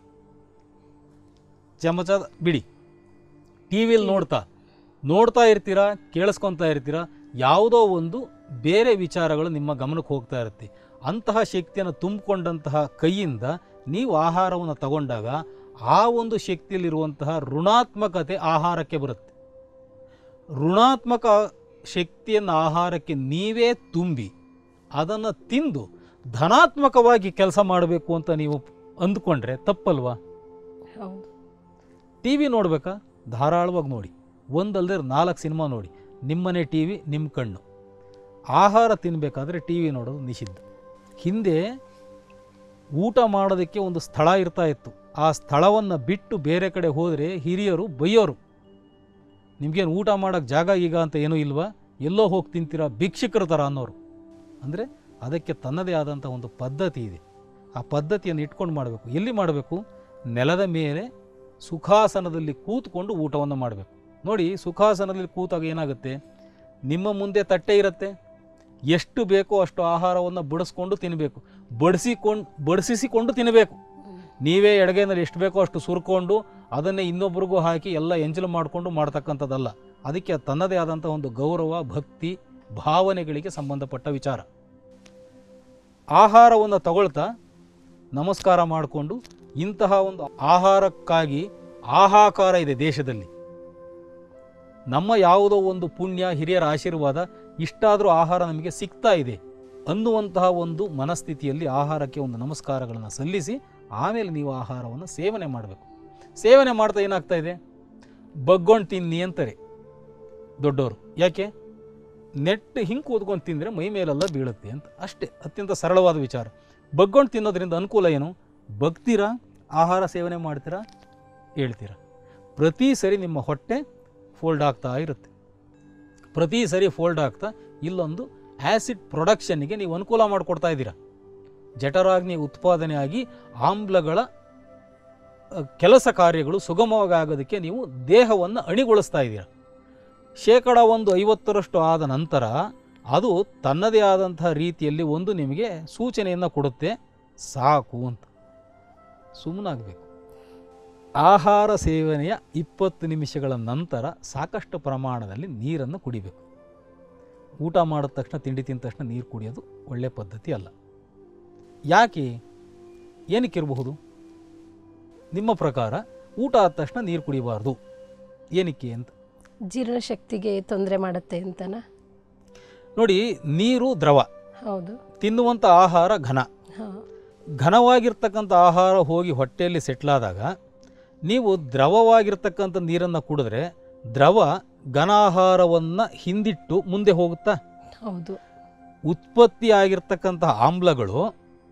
ಚಮಚ ಬಿಡಿ ಟಿ ವಿಲಿ ನೋಡ್ತಾ ನೋಡ್ತಾ ಇರ್ತೀರಾ ಕೇಳಿಸ್ಕೊತಾ ಇರ್ತೀರಾ ಯಾವುದೋ ಒಂದು ಬೇರೆ ವಿಚಾರಗಳು ನಿಮ್ಮ ಗಮನಕ್ಕೆ ಹೋಗ್ತಾ ಇರುತ್ತೆ ಅಂತಹ ಶಕ್ತಿಯನ್ನು ತುಂಬಿಕೊಂಡಂತಹ ಕೈಯಿಂದ ನೀವು ಆಹಾರವನ್ನು ತಗೊಂಡಾಗ ಆ ಒಂದು ಶಕ್ತಿಯಲ್ಲಿರುವಂತಹ ಋಣಾತ್ಮಕತೆ ಆಹಾರಕ್ಕೆ ಬರುತ್ತೆ ಋಣಾತ್ಮಕ ಶಕ್ತಿಯನ್ನು ಆಹಾರಕ್ಕೆ ನೀವೇ ತುಂಬಿ ಅದನ್ನು ತಿಂದು ಧನಾತ್ಮಕವಾಗಿ ಕೆಲಸ ಮಾಡಬೇಕು ಅಂತ ನೀವು ಅಂದ್ಕೊಂಡ್ರೆ ತಪ್ಪಲ್ವಾ
ಹೌದು
ಟಿ ವಿ ನೋಡಬೇಕಾ ಧಾರಾಳವಾಗಿ ನೋಡಿ ಒಂದಲ್ಲದೆ ನಾಲ್ಕು ಸಿನಿಮಾ ನೋಡಿ ನಿಮ್ಮನೆ ಟಿ ವಿ ನಿಮ್ಮ ಕಣ್ಣು ಆಹಾರ ತಿನ್ನಬೇಕಾದ್ರೆ ಟಿ ವಿ ನೋಡೋದು ನಿಷಿದ್ಧ ಹಿಂದೆ ಊಟ ಮಾಡೋದಕ್ಕೆ ಒಂದು ಸ್ಥಳ ಇರ್ತಾ ಇತ್ತು ಆ ಸ್ಥಳವನ್ನು ಬಿಟ್ಟು ಬೇರೆ ಕಡೆ ಹೋದರೆ ಹಿರಿಯರು ಬೈಯೋರು ನಿಮಗೇನು ಊಟ ಮಾಡೋಕ್ಕೆ ಜಾಗ ಈಗ ಅಂತ ಏನೂ ಇಲ್ವಾ ಎಲ್ಲೋ ಹೋಗಿ ತಿಂತೀರಾ ಭಿಕ್ಷುಕರ ಥರ ಅನ್ನೋರು ಅಂದರೆ ಅದಕ್ಕೆ ತನ್ನದೇ ಆದಂಥ ಒಂದು ಪದ್ಧತಿ ಇದೆ ಆ ಪದ್ಧತಿಯನ್ನು ಇಟ್ಕೊಂಡು ಮಾಡಬೇಕು ಎಲ್ಲಿ ಮಾಡಬೇಕು ನೆಲದ ಮೇಲೆ ಸುಖಾಸನದಲ್ಲಿ ಕೂತ್ಕೊಂಡು ಊಟವನ್ನು ಮಾಡಬೇಕು ನೋಡಿ ಸುಖಾಸನದಲ್ಲಿ ಕೂತಾಗ ಏನಾಗುತ್ತೆ ನಿಮ್ಮ ಮುಂದೆ ತಟ್ಟೆ ಇರುತ್ತೆ ಎಷ್ಟು ಬೇಕೋ ಅಷ್ಟು ಆಹಾರವನ್ನು ಬಡಿಸ್ಕೊಂಡು ತಿನ್ನಬೇಕು ಬಡಿಸಿಕೊಂಡು ಬಡಿಸಿಕೊಂಡು ತಿನ್ನಬೇಕು ನೀವೇ ಎಡಗೈನಲ್ಲಿ ಎಷ್ಟು ಬೇಕೋ ಅಷ್ಟು ಸುರ್ಕೊಂಡು ಅದನ್ನೇ ಇನ್ನೊಬ್ರಿಗೂ ಹಾಕಿ ಎಲ್ಲ ಎಂಜಲು ಮಾಡಿಕೊಂಡು ಮಾಡ್ತಕ್ಕಂಥದ್ದಲ್ಲ ಅದಕ್ಕೆ ತನ್ನದೇ ಆದಂಥ ಒಂದು ಗೌರವ ಭಕ್ತಿ ಭಾವನೆಗಳಿಗೆ ಸಂಬಂಧಪಟ್ಟ ವಿಚಾರ ಆಹಾರವನ್ನು ತಗೊಳ್ತಾ ನಮಸ್ಕಾರ ಮಾಡಿಕೊಂಡು ಇಂತಹ ಒಂದು ಆಹಾರಕ್ಕಾಗಿ ಆಹಾಕಾರ ಇದೆ ದೇಶದಲ್ಲಿ ನಮ್ಮ ಯಾವುದೋ ಒಂದು ಪುಣ್ಯ ಹಿರಿಯರ ಆಶೀರ್ವಾದ ಇಷ್ಟಾದರೂ ಆಹಾರ ನಮಗೆ ಸಿಗ್ತಾ ಇದೆ ಅನ್ನುವಂತಹ ಒಂದು ಮನಸ್ಥಿತಿಯಲ್ಲಿ ಆಹಾರಕ್ಕೆ ಒಂದು ನಮಸ್ಕಾರಗಳನ್ನು ಸಲ್ಲಿಸಿ ಆಮೇಲೆ ನೀವು ಆಹಾರವನ್ನು ಸೇವನೆ ಮಾಡಬೇಕು ಸೇವನೆ ಮಾಡ್ತಾ ಏನಾಗ್ತಾ ಇದೆ ಬಗ್ಗೊಂಡು ತಿನ್ನಿ ಅಂತಾರೆ ದೊಡ್ಡವರು ಯಾಕೆ ನೆಟ್ ಹಿಂಗೆ ಕೂತ್ಕೊಂಡು ತಿಂದರೆ ಮೈ ಮೇಲೆಲ್ಲ ಬೀಳುತ್ತೆ ಅಂತ ಅಷ್ಟೇ ಅತ್ಯಂತ ಸರಳವಾದ ವಿಚಾರ ಬಗ್ಗೊಂಡು ತಿನ್ನೋದ್ರಿಂದ ಅನುಕೂಲ ಏನು ಬಗ್ತೀರಾ ಆಹಾರ ಸೇವನೆ ಮಾಡ್ತೀರಾ ಹೇಳ್ತೀರಾ ಪ್ರತಿ ಸರಿ ನಿಮ್ಮ ಹೊಟ್ಟೆ ಫೋಲ್ಡ್ ಆಗ್ತಾ ಇರುತ್ತೆ ಪ್ರತಿ ಸರಿ ಫೋಲ್ಡ್ ಆಗ್ತಾ ಇಲ್ಲೊಂದು ಆ್ಯಸಿಡ್ ಪ್ರೊಡಕ್ಷನ್ನಿಗೆ ನೀವು ಅನುಕೂಲ ಮಾಡಿಕೊಡ್ತಾ ಇದ್ದೀರಾ ಜಠರಾಗ್ನಿ ಉತ್ಪಾದನೆ ಆಗಿ ಆಮ್ಲಗಳ ಅ, ಕೆಲಸ ಕಾರ್ಯಗಳು ಸುಗಮವಾಗಿ ಆಗೋದಕ್ಕೆ ನೀವು ದೇಹವನ್ನು ಅಣಿಗೊಳಿಸ್ತಾ ಇದ್ದೀರಾ ಶೇಕಡ ಒಂದು ಐವತ್ತರಷ್ಟು ಆದ ನಂತರ ಅದು ತನ್ನದೇ ಆದಂತಹ ರೀತಿಯಲ್ಲಿ ಒಂದು ನಿಮಗೆ ಸೂಚನೆಯನ್ನು ಕೊಡುತ್ತೆ ಸಾಕು ಅಂತ ಸುಮ್ಮನಾಗಬೇಕು ಆಹಾರ ಸೇವನೆಯ ಇಪ್ಪತ್ತು ನಿಮಿಷಗಳ ನಂತರ ಸಾಕಷ್ಟು ಪ್ರಮಾಣದಲ್ಲಿ ನೀರನ್ನು ಕುಡಿಬೇಕು ಊಟ ಮಾಡಿದ ತಕ್ಷಣ ತಿಂಡಿ ತಿಂದ ತಕ್ಷಣ ನೀರು ಕುಡಿಯೋದು ಒಳ್ಳೆಯ ಪದ್ಧತಿ ಅಲ್ಲ ಯಾಕೆ ಏನಕ್ಕಿರಬಹುದು ನಿಮ್ಮ ಪ್ರಕಾರ ಊಟ ಆದ ತಕ್ಷಣ ನೀರು ಕುಡಿಬಾರ್ದು ಏನಕ್ಕೆ ಅಂತ
ಜೀರ್ಣಶಕ್ತಿಗೆ ತೊಂದರೆ ಮಾಡುತ್ತೆ ಅಂತನಾ
ನೋಡಿ ನೀರು ದ್ರವ
ಹೌದು
ತಿನ್ನುವಂಥ ಆಹಾರ ಘನ
ಹಾಂ
ಘನವಾಗಿರ್ತಕ್ಕಂಥ ಆಹಾರ ಹೋಗಿ ಹೊಟ್ಟೆಯಲ್ಲಿ ಸೆಟ್ಲಾದಾಗ ನೀವು ದ್ರವವಾಗಿರ್ತಕ್ಕಂಥ ನೀರನ್ನು ಕುಡಿದ್ರೆ ದ್ರವ ಘನಾಹಾರವನ್ನು ಹಿಂದಿಟ್ಟು ಮುಂದೆ ಹೋಗುತ್ತಾ
ಹೌದು
ಉತ್ಪತ್ತಿ ಆಗಿರ್ತಕ್ಕಂತಹ ಆಮ್ಲಗಳು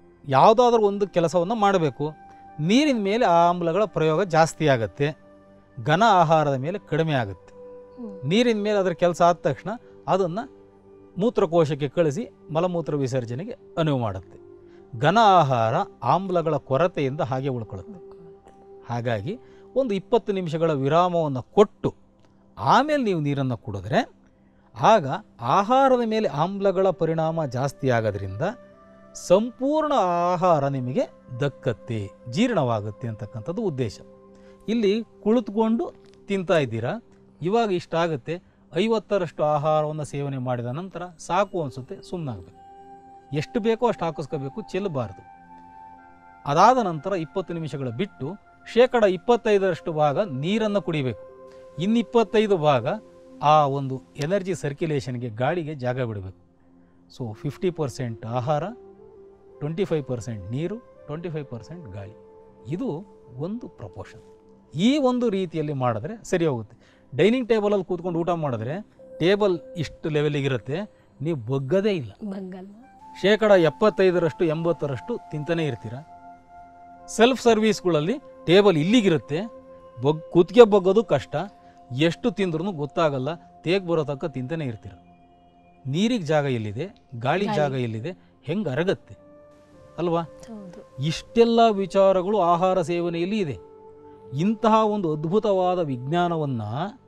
ಯಾವುದಾದ್ರೂ ಒಂದು ಕೆಲಸವನ್ನು ಮಾಡಬೇಕು ನೀರಿನ ಮೇಲೆ ಆ ಆಮ್ಲಗಳ ಪ್ರಯೋಗ ಜಾಸ್ತಿ ಆಗತ್ತೆ ಘನ ಆಹಾರದ ಮೇಲೆ ಕಡಿಮೆ ಆಗುತ್ತೆ
ಹ್ಮ್.
ನೀರಿನ ಮೇಲೆ ಅದರ ಕೆಲಸ ಆದ ತಕ್ಷಣ ಅದನ್ನು ಮೂತ್ರಕೋಶಕ್ಕೆ ಕಳಿಸಿ ಮಲಮೂತ್ರ ವಿಸರ್ಜನೆಗೆ ಅನುವು ಮಾಡುತ್ತೆ ಘನ ಆಹಾರ ಆಮ್ಲಗಳ ಕೊರತೆಯಿಂದ ಹಾಗೆ ಉಳ್ಕೊಳ್ಳುತ್ತೆ ಹಾಗಾಗಿ ಒಂದು ಇಪ್ಪತ್ತು ನಿಮಿಷಗಳ ವಿರಾಮವನ್ನು ಕೊಟ್ಟು ಆಮೇಲೆ ನೀವು ನೀರನ್ನು ಕುಡಿದ್ರೆ ಆಗ ಆಹಾರದ ಮೇಲೆ ಆಮ್ಲಗಳ ಪರಿಣಾಮ ಜಾಸ್ತಿ ಆಗೋದ್ರಿಂದ ಸಂಪೂರ್ಣ ಆಹಾರ ನಿಮಗೆ ದಕ್ಕತ್ತೆ ಜೀರ್ಣವಾಗುತ್ತೆ ಅಂತಕ್ಕಂಥದ್ದು ಉದ್ದೇಶ ಇಲ್ಲಿ ಕುಳಿತುಕೊಂಡು ತಿಂತಾ ಇದ್ದೀರಾ ಇವಾಗ ಇಷ್ಟ ಆಗುತ್ತೆ ಐವತ್ತರಷ್ಟು ಆಹಾರವನ್ನು ಸೇವನೆ ಮಾಡಿದ ನಂತರ ಸಾಕು ಅನಿಸುತ್ತೆ ಸುಮ್ಮನಾಗಬೇಕು ಎಷ್ಟು ಬೇಕೋ ಅಷ್ಟು ಹಾಕಿಸ್ಕೋಬೇಕು ಚೆಲ್ಲಬಾರ್ದು ಅದಾದ ನಂತರ ಇಪ್ಪತ್ತು ನಿಮಿಷಗಳ ಬಿಟ್ಟು ಶೇಕಡ ಇಪ್ಪತ್ತೈದರಷ್ಟು ಭಾಗ ನೀರನ್ನು ಕುಡಿಬೇಕು ಇನ್ನು ಇಪ್ಪತ್ತೈದು ಭಾಗ ಆ ಒಂದು ಎನರ್ಜಿ ಸರ್ಕ್ಯುಲೇಷನ್ಗೆ ಗಾಳಿಗೆ ಜಾಗ ಬಿಡಬೇಕು ಸೊ ಫಿಫ್ಟಿ ಪರ್ಸೆಂಟ್ ಆಹಾರ ಟ್ವೆಂಟಿ ಫೈವ್ ಪರ್ಸೆಂಟ್ ನೀರು ಟ್ವೆಂಟಿ ಫೈವ್ ಪರ್ಸೆಂಟ್ ಗಾಳಿ ಇದು ಒಂದು ಪ್ರಪೋರ್ಷನ್ ಈ ಒಂದು ರೀತಿಯಲ್ಲಿ ಮಾಡಿದ್ರೆ ಸರಿ ಹೋಗುತ್ತೆ ಡೈನಿಂಗ್ ಟೇಬಲಲ್ಲಿ ಕೂತ್ಕೊಂಡು ಊಟ ಮಾಡಿದ್ರೆ ಟೇಬಲ್ ಇಷ್ಟು ಲೆವೆಲಿಗಿರುತ್ತೆ ನೀವು ಬಗ್ಗದೇ ಇಲ್ಲ
ಬಂಗಲ್ಲ
ಶೇಕಡ ಎಪ್ಪತ್ತೈದರಷ್ಟು ಎಂಬತ್ತರಷ್ಟು ತಿಂತಾನೆ ಇರ್ತೀರ ಸೆಲ್ಫ್ ಸರ್ವೀಸ್ಗಳಲ್ಲಿ ಟೇಬಲ್ ಇಲ್ಲಿಗಿರುತ್ತೆ ಬಗ್ ಕುತ್ತಿಗೆ ಬಗ್ಗೋದು ಕಷ್ಟ ಎಷ್ಟು ತಿಂದ್ರೂ ಗೊತ್ತಾಗಲ್ಲ ತೇಗ್ ಬರೋ ತನಕ ತಿಂತಾನೆ ಇರ್ತೀರ ನೀರಿಗೆ ಜಾಗ ಎಲ್ಲಿದೆ ಗಾಳಿ
ಗಾಳಿ.
ಜಾಗ ಎಲ್ಲಿದೆ ಹೆಂಗೆ ಅರಗತ್ತೆ ಅಲ್ವಾ
ಹೌದು
ಇಷ್ಟೆಲ್ಲ ವಿಚಾರಗಳು ಆಹಾರ ಸೇವನೆಯಲ್ಲಿ ಇದೆ ಇಂತಹ ಒಂದು ಅದ್ಭುತವಾದ ವಿಜ್ಞಾನವನ್ನು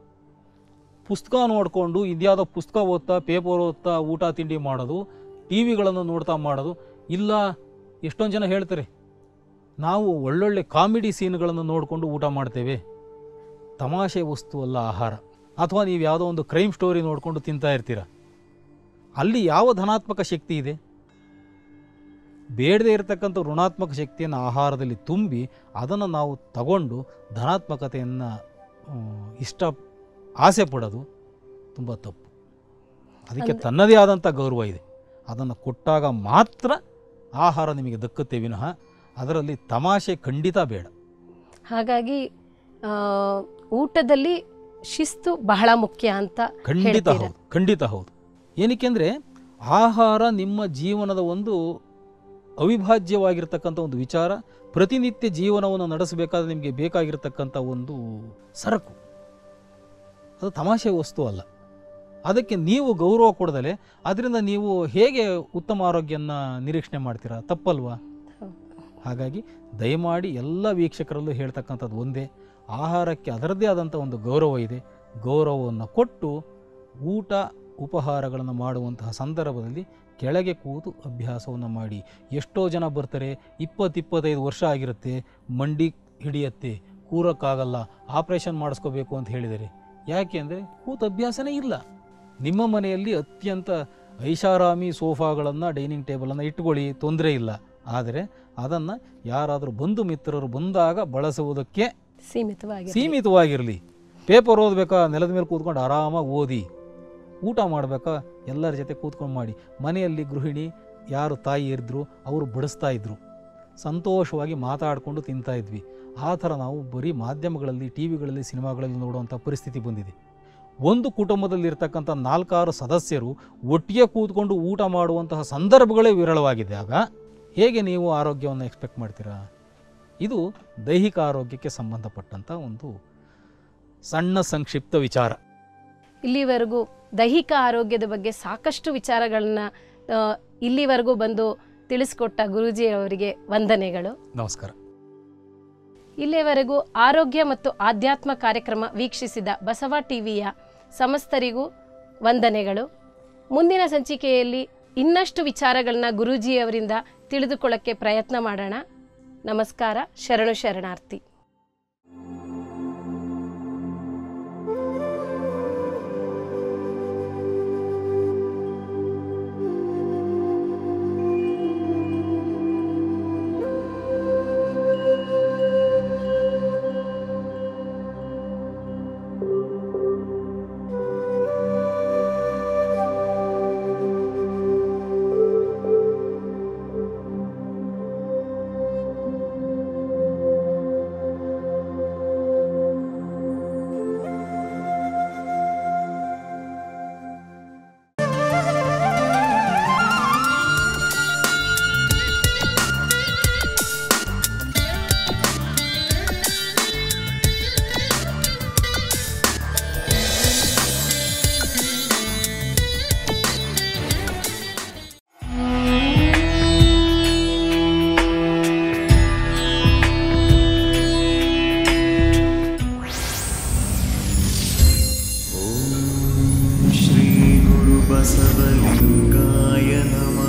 ಪುಸ್ತಕ ನೋಡಿಕೊಂಡು ಇದ್ಯಾವುದೋ ಪುಸ್ತಕ ಓದ್ತಾ ಪೇಪರ್ ಓದ್ತಾ ಊಟ ತಿಂಡಿ ಮಾಡೋದು ಟಿ ವಿಗಳನ್ನು ನೋಡ್ತಾ ಮಾಡೋದು ಇಲ್ಲ ಎಷ್ಟೊಂದು ಜನ ಹೇಳ್ತಾರೆ ನಾವು ಒಳ್ಳೊಳ್ಳೆ ಕಾಮಿಡಿ ಸೀನ್ಗಳನ್ನು ನೋಡಿಕೊಂಡು ಊಟ ಮಾಡ್ತೇವೆ ತಮಾಷೆ ವಸ್ತು ಅಲ್ಲ ಆಹಾರ ಅಥವಾ ನೀವು ಯಾವುದೋ ಒಂದು ಕ್ರೈಮ್ ಸ್ಟೋರಿ ನೋಡಿಕೊಂಡು ತಿಂತಾ ಇರ್ತೀರ ಅಲ್ಲಿ ಯಾವ ಧನಾತ್ಮಕ ಶಕ್ತಿ ಇದೆ ಬೇಡದೇ ಇರತಕ್ಕಂಥ ಋಣಾತ್ಮಕ ಶಕ್ತಿಯನ್ನು ಆಹಾರದಲ್ಲಿ ತುಂಬಿ ಅದನ್ನು ನಾವು ತಗೊಂಡು ಧನಾತ್ಮಕತೆಯನ್ನು ಇಷ್ಟ ಆಸೆ ಪಡೋದು ತುಂಬ ತಪ್ಪು ಅದಕ್ಕೆ
ಅಂದ್ರೆ-
ತನ್ನದೇ ಆದಂಥ ಗೌರವ ಇದೆ ಅದನ್ನು ಕೊಟ್ಟಾಗ ಮಾತ್ರ ಆಹಾರ ನಿಮಗೆ ದಕ್ಕುತ್ತೆ ವಿನಃ ಅದರಲ್ಲಿ ತಮಾಷೆ ಖಂಡಿತ ಬೇಡ
ಹಾಗಾಗಿ ಆ, ಊಟದಲ್ಲಿ ಶಿಸ್ತು ಬಹಳ ಮುಖ್ಯ ಅಂತ
ಖಂಡಿತ
ಹೇಳ್ತೀರಾ?
ಹೌದು ಖಂಡಿತ ಹೌದು ಏನಕ್ಕೆ ಅಂದರೆ ಆಹಾರ ನಿಮ್ಮ ಜೀವನದ ಒಂದು ಅವಿಭಾಜ್ಯವಾಗಿರ್ತಕ್ಕಂಥ ಒಂದು ವಿಚಾರ ಪ್ರತಿನಿತ್ಯ ಜೀವನವನ್ನು ನಡೆಸಬೇಕಾದ್ರೆ ನಿಮಗೆ ಬೇಕಾಗಿರ್ತಕ್ಕಂಥ ಒಂದು ಸರಕು ಅದು ತಮಾಷೆ ವಸ್ತು ಅಲ್ಲ ಅದಕ್ಕೆ ನೀವು ಗೌರವ ಕೊಡದಲೆ ಅದರಿಂದ ನೀವು ಹೇಗೆ ಉತ್ತಮ ಆರೋಗ್ಯನ ನಿರೀಕ್ಷಣೆ ಮಾಡ್ತೀರಾ ತಪ್ಪಲ್ವಾ
ಹೌದು.
ಹಾಗಾಗಿ ದಯಮಾಡಿ ಎಲ್ಲ ವೀಕ್ಷಕರಲ್ಲೂ ಹೇಳ್ತಕ್ಕಂಥದ್ದು ಒಂದೇ ಆಹಾರಕ್ಕೆ ಅದರದ್ದೇ ಆದಂಥ ಒಂದು ಗೌರವ ಇದೆ ಗೌರವವನ್ನು ಕೊಟ್ಟು ಊಟ ಉಪಹಾರಗಳನ್ನು ಮಾಡುವಂತಹ ಸಂದರ್ಭದಲ್ಲಿ ಕೆಳಗೆ ಕೂತು ಅಭ್ಯಾಸವನ್ನು ಮಾಡಿ ಎಷ್ಟೋ ಜನ ಬರ್ತಾರೆ ಇಪ್ಪತ್ತಿಪ್ಪತ್ತೈದು ವರ್ಷ ಆಗಿರುತ್ತೆ ಮಂಡಿ ಹಿಡಿಯತ್ತೆ ಕೂರಕ್ಕಾಗಲ್ಲ ಆಪ್ರೇಷನ್ ಮಾಡಿಸ್ಕೋಬೇಕು ಅಂತ ಹೇಳಿದರೆ ಯಾಕೆ ಅಂದರೆ ಕೂತು ಅಭ್ಯಾಸನೇ ಇಲ್ಲ ನಿಮ್ಮ ಮನೆಯಲ್ಲಿ ಅತ್ಯಂತ ಐಷಾರಾಮಿ ಸೋಫಾಗಳನ್ನು ಡೈನಿಂಗ್ ಟೇಬಲನ್ನು ಇಟ್ಕೊಳ್ಳಿ ತೊಂದರೆ ಇಲ್ಲ ಆದರೆ ಅದನ್ನು ಯಾರಾದರೂ ಬಂಧು ಮಿತ್ರರು ಬಂದಾಗ ಬಳಸುವುದಕ್ಕೆ
ಸೀಮಿತವಾಗಿ
ಸೀಮಿತವಾಗಿರಲಿ ಪೇಪರ್ ಓದಬೇಕಾ ನೆಲದ ಮೇಲೆ ಕೂತ್ಕೊಂಡು ಆರಾಮಾಗಿ ಓದಿ ಊಟ ಮಾಡಬೇಕಾ ಎಲ್ಲರ ಜೊತೆ ಕೂತ್ಕೊಂಡು ಮಾಡಿ ಮನೆಯಲ್ಲಿ ಗೃಹಿಣಿ ಯಾರು ತಾಯಿ ಇರಿದ್ರು ಅವರು ಬಡಿಸ್ತಾ ಇದ್ರು ಸಂತೋಷವಾಗಿ ಮಾತಾಡಿಕೊಂಡು ತಿಂತಾ ಇದ್ವಿ ಆ ಥರ ನಾವು ಬರೀ ಮಾಧ್ಯಮಗಳಲ್ಲಿ ಟಿ ವಿಗಳಲ್ಲಿ ಸಿನಿಮಾಗಳಲ್ಲಿ ನೋಡುವಂಥ ಪರಿಸ್ಥಿತಿ ಬಂದಿದೆ ಒಂದು ಕುಟುಂಬದಲ್ಲಿರ್ತಕ್ಕಂಥ ನಾಲ್ಕಾರು ಸದಸ್ಯರು ಒಟ್ಟಿಗೆ ಕೂತ್ಕೊಂಡು ಊಟ ಮಾಡುವಂತಹ ಸಂದರ್ಭಗಳೇ ವಿರಳವಾಗಿದ್ದಾಗ ಹೇಗೆ ನೀವು ಆರೋಗ್ಯವನ್ನು ಎಕ್ಸ್ಪೆಕ್ಟ್ ಮಾಡ್ತೀರಾ ಇದು ದೈಹಿಕ ಆರೋಗ್ಯಕ್ಕೆ ಸಂಬಂಧಪಟ್ಟಂಥ ಒಂದು ಸಣ್ಣ ಸಂಕ್ಷಿಪ್ತ ವಿಚಾರ
ಇಲ್ಲಿವರೆಗೂ ದೈಹಿಕ ಆರೋಗ್ಯದ ಬಗ್ಗೆ ಸಾಕಷ್ಟು ವಿಚಾರಗಳನ್ನ ಆ, ಇಲ್ಲಿವರೆಗೂ ಬಂದು ತಿಳಿಸ್ಕೊಟ್ಟ ಗುರೂಜಿ ಅವರಿಗೆ ವಂದನೆಗಳು
ನಮಸ್ಕಾರ
ಇಲ್ಲಿಯವರೆಗೂ ಆರೋಗ್ಯ ಮತ್ತು ಆಧ್ಯಾತ್ಮ ಕಾರ್ಯಕ್ರಮ ವೀಕ್ಷಿಸಿದ ಬಸವ ಟಿವಿಯ ಸಮಸ್ತರಿಗೂ ವಂದನೆಗಳು ಮುಂದಿನ ಸಂಚಿಕೆಯಲ್ಲಿ ಇನ್ನಷ್ಟು ವಿಚಾರಗಳನ್ನ ಗುರೂಜಿಯವರಿಂದ ತಿಳಿದುಕೊಳ್ಳಕ್ಕೆ ಪ್ರಯತ್ನ ಮಾಡೋಣ ನಮಸ್ಕಾರ ಶರಣು ಶರಣಾರ್ಥಿ
बसवलिङ्गाय नमः